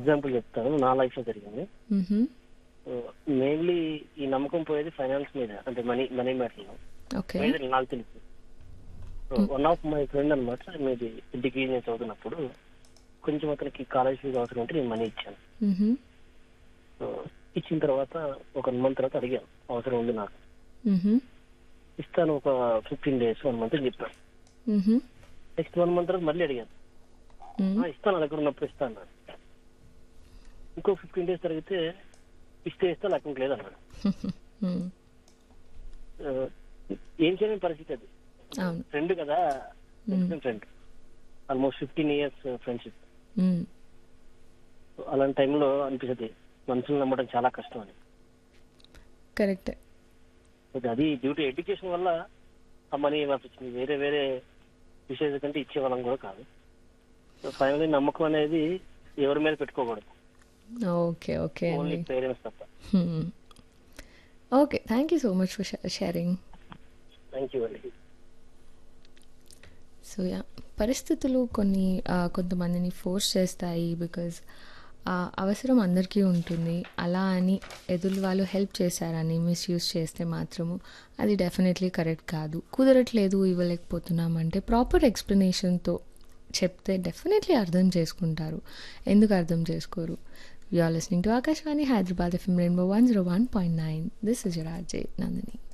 Example చెప్తాను నా life లో జరిగింది మ్హూ. మెయిన్లీ ఈ నమ్మకం పోయేది ఫైనాన్స్ మీద అంటే మనీ మనీ మ్యాటర్ లో ఓకే మీద నాకు తెలుసు వన్ ఆఫ్ మై ఫ్రెండ్ అనమాట మీది డిగ్రీ నేను చదువుతున్నప్పుడు కొంచెం అతనికి కాలేజ్ ఫీజు అవసరం ఉంటే నేను మనీ ఇచ్చాను మ్హూ. సో ఇచ్చిన తర్వాత ఒక వన్ మంత్ తర్వాత అడిగాను అవసరం ఉంది నాకు మ్హూ. ఇస్తాను ఒక ఫిఫ్టీన్ డేస్ వన్ మంత్ అని చెప్పాను మ్హూ. నెక్స్ట్ వన్ మంత్ తర్వాత మళ్ళీ అడిగాను మ్. "ఆ, ఇస్తాను నా దగ్గర ఉన్నప్పుడు ఇస్తాను అన్నాడు ఇంకో ఫిఫ్టీన్ డేస్ జరిగితే ఇస్తే ఇస్తా లేకుండా లేదన్నాడు మ్. ఆ, ఏం చేయలేని పరిస్థితి అది అవును ఫ్రెండ్ కదా మ్. Friend almost fifteen years friendship మ్. అలాంటి టైంలో అనిపిస్తుంది మనుషులు నమ్మడం చాలా కష్టం అని కరెక్టే But అది డ్యూ టు ఎడ్యుకేషన్ వల్ల ఆ మనీ ఏమనిపించింది వేరే వేరే విషయాల కంటే ఇచ్చేవాళ్ళం కూడా కాదు సో ఫైనల్లీ నమ్మకం అనేది ఎవరి మీద పెట్టుకోకూడదు ఓకే ఓకే ఓన్లీ అండి పేరెంట్స్ తప్ప okay thank you so much for sharing thank you అండి సో యా పరిస్థితులు కొన్ని ఆ, కొంతమందిని ఫోర్స్ చేస్తాయి బికాజ్ అవసరం అందరికీ ఉంటుంది అలా అని ఎదురు వాళ్ళు హెల్ప్ చేశారని మిస్యూజ్ చేస్తే మాత్రము అది డెఫినెట్లీ కరెక్ట్ కాదు కుదరట్లేదు ఇవ్వలేకపోతున్నామంటే ప్రాపర్ ఎక్స్ప్లెనేషన్తో చెప్తే డెఫినెట్లీ అర్థం చేసుకుంటారు ఎందుకు అర్థం చేసుకోరు you are listening to Akashvani Hyderabad FM rainbow one zero one point nine this is your RJ Nandini